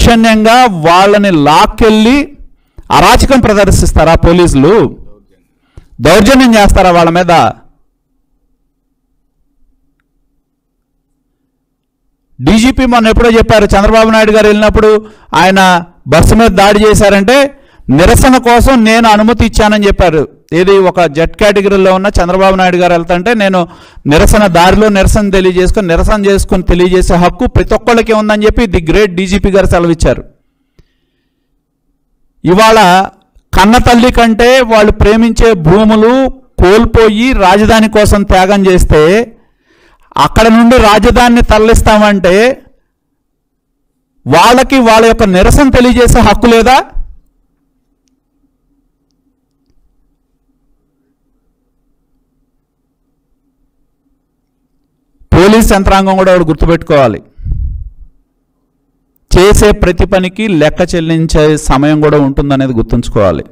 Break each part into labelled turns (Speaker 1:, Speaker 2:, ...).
Speaker 1: దౌర్జన్యంగా వాళ్ళని లాక్కెళ్ళి అరాచకం ప్రదర్శిస్తారా పోలీసులు దౌర్జన్యం చేస్తారా వాళ్ళ మీద డీజీపీ మొన్న ఎప్పుడో చెప్పారు చంద్రబాబు నాయుడు గారు వెళ్ళినప్పుడు ఆయన బస్సు మీద దాడి చేశారంటే నిరసన కోసం నేను అనుమతి ఇచ్చానని చెప్పారు ఏది ఒక జెట్ కేటగిరీలో ఉన్న చంద్రబాబు నాయుడు గారు వెళ్తుంటే నేను నిరసన దారిలో నిరసన తెలియజేసుకొని నిరసన చేసుకొని తెలియజేసే హక్కు ప్రతి ఒక్కళ్ళకి ఉందని చెప్పి ది గ్రేట్ డీజీపీ గారు సెలవిచ్చారు ఇవాళ కన్న తల్లి కంటే వాళ్ళు ప్రేమించే భూములు కోల్పోయి రాజధాని కోసం త్యాగం చేస్తే అక్కడ నుండి రాజధానిని తరలిస్తామంటే వాళ్ళకి వాళ్ళ యొక్క నిరసన తెలియజేసే హక్కు లేదా పోలీస్ యంత్రాంగం కూడా ఒకటి గుర్తుపెట్టుకోవాలి చేసే ప్రతి పనికి లెక్క చెల్లించే సమయం కూడా ఉంటుందనేది గుర్తుంచుకోవాలి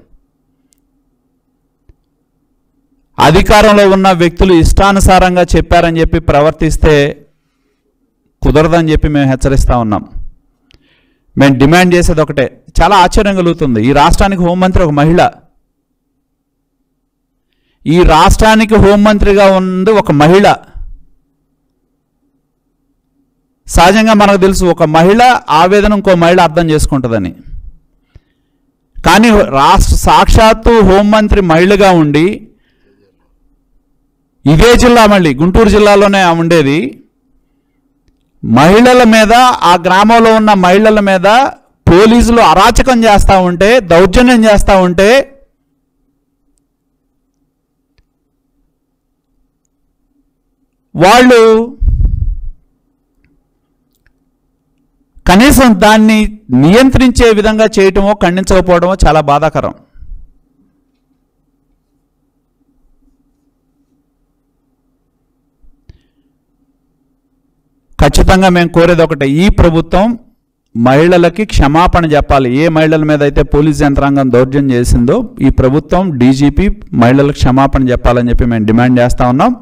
Speaker 1: అధికారంలో ఉన్న వ్యక్తులు ఇష్టానుసారంగా చెప్పారని చెప్పి ప్రవర్తిస్తే కుదరదని చెప్పి మేము హెచ్చరిస్తా ఉన్నాం మేము డిమాండ్ చేసేది ఒకటే చాలా ఆశ్చర్యం కలుగుతుంది ఈ రాష్ట్రానికి హోంమంత్రి ఒక మహిళ ఈ రాష్ట్రానికి హోంమంత్రిగా ఉంది ఒక మహిళ సహజంగా మనకు తెలుసు ఒక మహిళ ఆవేదన ఇంకో మహిళ అర్థం చేసుకుంటుందని కానీ రాష్ట్ర సాక్షాత్తు హోంమంత్రి మహిళగా ఉండి ఇదే జిల్లా మళ్ళీ గుంటూరు జిల్లాలోనే ఆమె ఉండేది మహిళల మీద ఆ గ్రామంలో ఉన్న మహిళల మీద పోలీసులు అరాచకం చేస్తూ ఉంటే దౌర్జన్యం చేస్తూ ఉంటే వాళ్ళు కనీసం దాన్ని నియంత్రించే విధంగా చేయటమో ఖండించకపోవడమో చాలా బాధాకరం ఖచ్చితంగా మేము కోరేది ఒకటే ఈ ప్రభుత్వం మహిళలకి క్షమాపణ చెప్పాలి ఏ మహిళల మీద అయితే పోలీస్ యంత్రాంగం దౌర్జన్యం చేసిందో ఈ ప్రభుత్వం డీజీపీ మహిళలకు క్షమాపణ చెప్పాలని చెప్పి మేము డిమాండ్ చేస్తా ఉన్నాం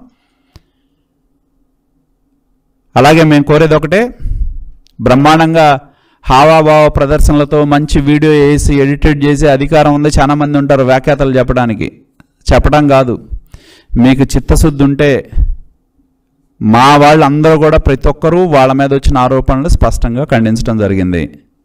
Speaker 1: అలాగే మేము కోరేది ఒకటే బ్రహ్మాండంగా హావాభావ ప్రదర్శనలతో మంచి వీడియో వేసి ఎడిటెడ్ చేసి అధికారం ఉంది చాలా మంది ఉంటారు వ్యాఖ్యాతలు చెప్పడానికి చెప్పడం కాదు మీకు చిత్తశుద్ధి ఉంటే మా వాళ్ళందరూ కూడా ప్రతి ఒక్కరూ వాళ్ళ మీద వచ్చిన ఆరోపణలు స్పష్టంగా ఖండించడం జరిగింది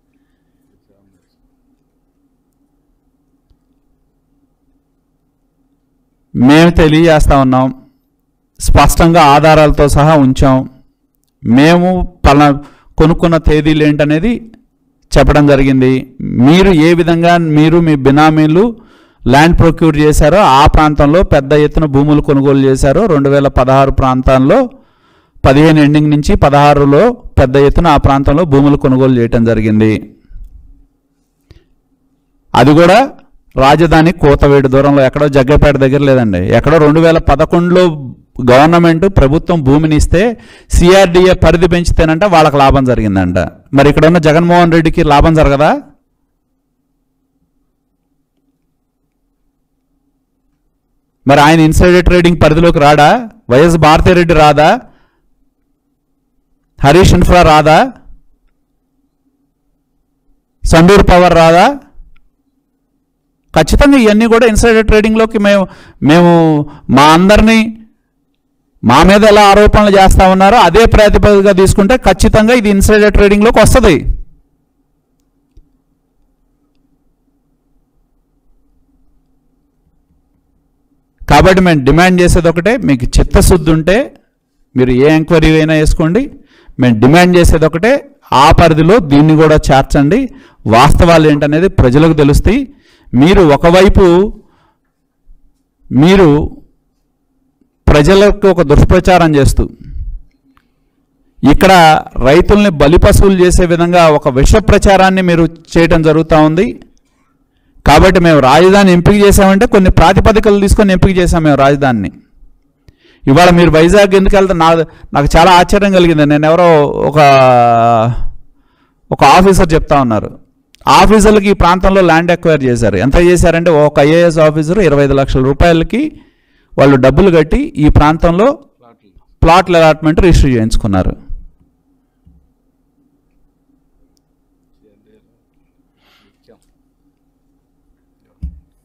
Speaker 1: మేము తెలియజేస్తా ఉన్నాం స్పష్టంగా ఆధారాలతో సహా ఉంచాం మేము పల కొనుక్కున్న తేదీలు ఏంటనేది చెప్పడం జరిగింది మీరు ఏ విధంగా మీరు మీ బినామీలు ల్యాండ్ ప్రొక్యూర్ చేశారో ఆ ప్రాంతంలో పెద్ద ఎత్తున భూములు కొనుగోలు చేశారో రెండు వేల పదహారు ప్రాంతాల్లో పదిహేను ఎండింగ్ నుంచి పదహారులో పెద్ద ఎత్తున ఆ ప్రాంతంలో భూములు కొనుగోలు చేయటం జరిగింది అది కూడా రాజధాని కోతవేడు దూరంలో ఎక్కడో జగ్గపేట దగ్గర లేదండి ఎక్కడో రెండు వేల పదకొండులో గవర్నమెంట్ ప్రభుత్వం భూమిని ఇస్తే సిఆర్డిఏ పరిధి పెంచితేనంట వాళ్ళకి లాభం జరిగిందంట మరి ఇక్కడ ఉన్న జగన్మోహన్ రెడ్డికి లాభం జరగదా మరి ఆయన ఇన్సైడర్ ట్రేడింగ్ పరిధిలోకి రాడా వైఎస్ భారతిరెడ్డి రాదా హరీష్ ఇన్ఫ్రా రాదా సండూర్ పవర్ రాదా ఖచ్చితంగా ఇవన్నీ కూడా ఇన్సైడర్ ట్రేడింగ్లోకి మేము మేము మా అందరినీ మా మీద ఎలా ఆరోపణలు చేస్తా ఉన్నారో అదే ప్రాతిపదికగా తీసుకుంటే ఖచ్చితంగా ఇది ఇన్సైడర్ ట్రేడింగ్లోకి వస్తుంది కాబట్టి మేము డిమాండ్ చేసేది ఒకటే మీకు చిత్తశుద్ధి ఉంటే మీరు ఏ ఎంక్వైరీ అయినా వేసుకోండి మేము డిమాండ్ చేసేది ఒకటే ఆ పరిధిలో దీన్ని కూడా చేర్చండి వాస్తవాలు ఏంటనేది ప్రజలకు తెలుస్తాయి మీరు ఒకవైపు మీరు ప్రజలకు ఒక దుష్ప్రచారం చేస్తూ ఇక్కడ రైతుల్ని బలిపశువులు చేసే విధంగా ఒక విష ప్రచారాన్ని మీరు చేయటం జరుగుతూ ఉంది కాబట్టి మేము రాజధాని ఎంపిక చేసామంటే కొన్ని ప్రాతిపదికలు తీసుకొని ఎంపిక చేసాం మేము రాజధానిని ఇవాళ మీరు వైజాగ్ ఎందుకు వెళ్తే నా నాకు చాలా ఆశ్చర్యం కలిగింది నేను ఎవరో ఒక ఒక ఆఫీసర్ చెప్తా ఉన్నారు ఆఫీసర్లకి ఈ ప్రాంతంలో ల్యాండ్ ఎక్వైర్ చేశారు ఎంత చేశారంటే ఒక ఐఏఎస్ ఆఫీసర్ ఇరవై ఐదు లక్షల రూపాయలకి వాళ్ళు డబ్బులు కట్టి ఈ ప్రాంతంలో ప్లాట్ల అలాట్మెంట్ రిజిస్టర్ చేయించుకున్నారు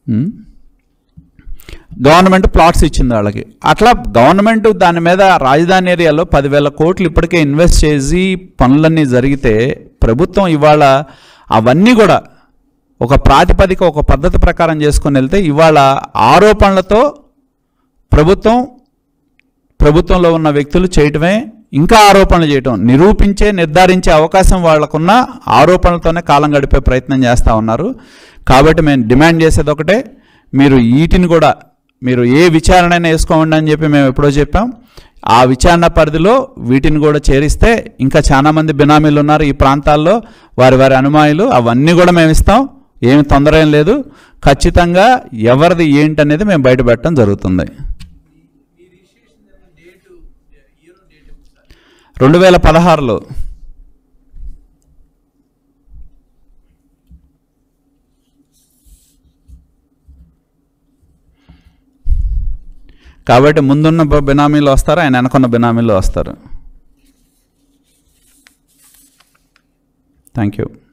Speaker 1: ఉమ్. గవర్నమెంట్ ప్లాట్స్ ఇచ్చింది వాళ్ళకి అట్లా గవర్నమెంట్ దాని మీద రాజధాని ఏరియాలో పదివేల కోట్లు ఇప్పటికే ఇన్వెస్ట్ చేసి పనులన్నీ జరిగితే ప్రభుత్వం ఇవాళ అవన్నీ కూడా ఒక ప్రాతిపదిక ఒక పద్ధతి ప్రకారం చేసుకొని వెళ్తే ఇవాళ ఆరోపణలతో ప్రభుత్వం ప్రభుత్వంలో ఉన్న వ్యక్తులు చేయటమే ఇంకా ఆరోపణలు చేయటం నిరూపించే నిర్ధారించే అవకాశం వాళ్ళకున్న ఆరోపణలతోనే కాలం గడిపే ప్రయత్నం చేస్తూ ఉన్నారు కాబట్టి మేము డిమాండ్ చేసేది ఒకటే మీరు వీటిని కూడా మీరు ఏ విచారణ అయినా వేసుకోండి అని చెప్పి మేము ఎప్పుడో చెప్పాం ఆ విచారణ పరిధిలో వీటిని కూడా చేరిస్తే ఇంకా చాలా మంది బినామీలు ఉన్నారు ఈ ప్రాంతాల్లో వారి వారి అనుమాయులు అవన్నీ కూడా మేము ఇస్తాం ఏమి తొందర ఏం లేదు ఖచ్చితంగా ఎవరిది ఏంటి అనేది మేము బయటపెట్టడం జరుగుతుంది రెండు వేల పదహారులో కాబట్టి ముందున్న బ- బినామీలు వస్తారు ఆయన వెనకున్న బినామీలు వస్తారు థ్యాంక్ యూ